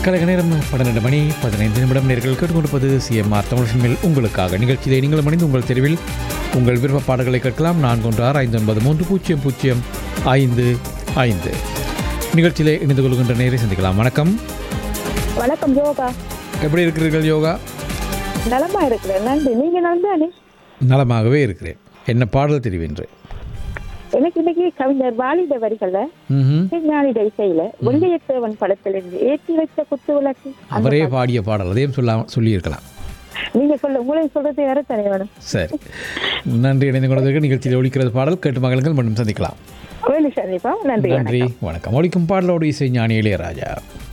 கலைக நேரம் பன்னிரண்டு மணி பதினைந்து நிமிடம் நேர்கள் கேட்டுக்கொண்டிருப்பது சிஎம்ஆர் தமிழ் மேல் உங்களுக்காக நிகழ்ச்சியிலே நீங்கள் மணிந்து உங்கள் தெருவில் உங்கள் விருப்ப பாடல்களை கேட்கலாம் நான்கு ஒன்று ஆறு ஐந்து ஒன்பது மூன்று பூஜ்ஜியம் பூஜ்ஜியம் ஐந்து ஐந்து நிகழ்ச்சியிலே இணைந்து கொள்கின்ற நேரை சந்திக்கலாம் வணக்கம் வணக்கம் யோகா எப்படி இருக்கிறீர்கள் யோகா நலமா இருக்கிறேன் நன்றி நீங்க நலந்தானே நலமாகவே இருக்கிறேன் என்ன பாடல் தெரிவின்றேன் எனக்கு இன்னைக்கு கவிஞர் வாலித வரிகள்ல ம்ஹும். ஞானிட இசையில வெள்ளையத்தேவன் படத்திலிருந்து ஏற்றி வைத்த குத்து விளக்கு அந்த அவரே பாட்டு. பாடிய பாடல் அதையும் சொல்லாம சொல்லியிருக்கலாம் நீங்க சொல்ல உங்களை சொல்றது வேற தனி வேணும் சரி நன்றி இணைந்து கொண்டதற்கு நிகழ்ச்சியில் ஒழிக்கிறது பாடல் கேட்டு மகளுங்கள் மீண்டும் சந்திக்கலாம் வேலு சந்திப்பா நன்றி நன்றி வணக்கம் ஒழிக்கும் பாடலோடு இசை ஞானி இளையராஜா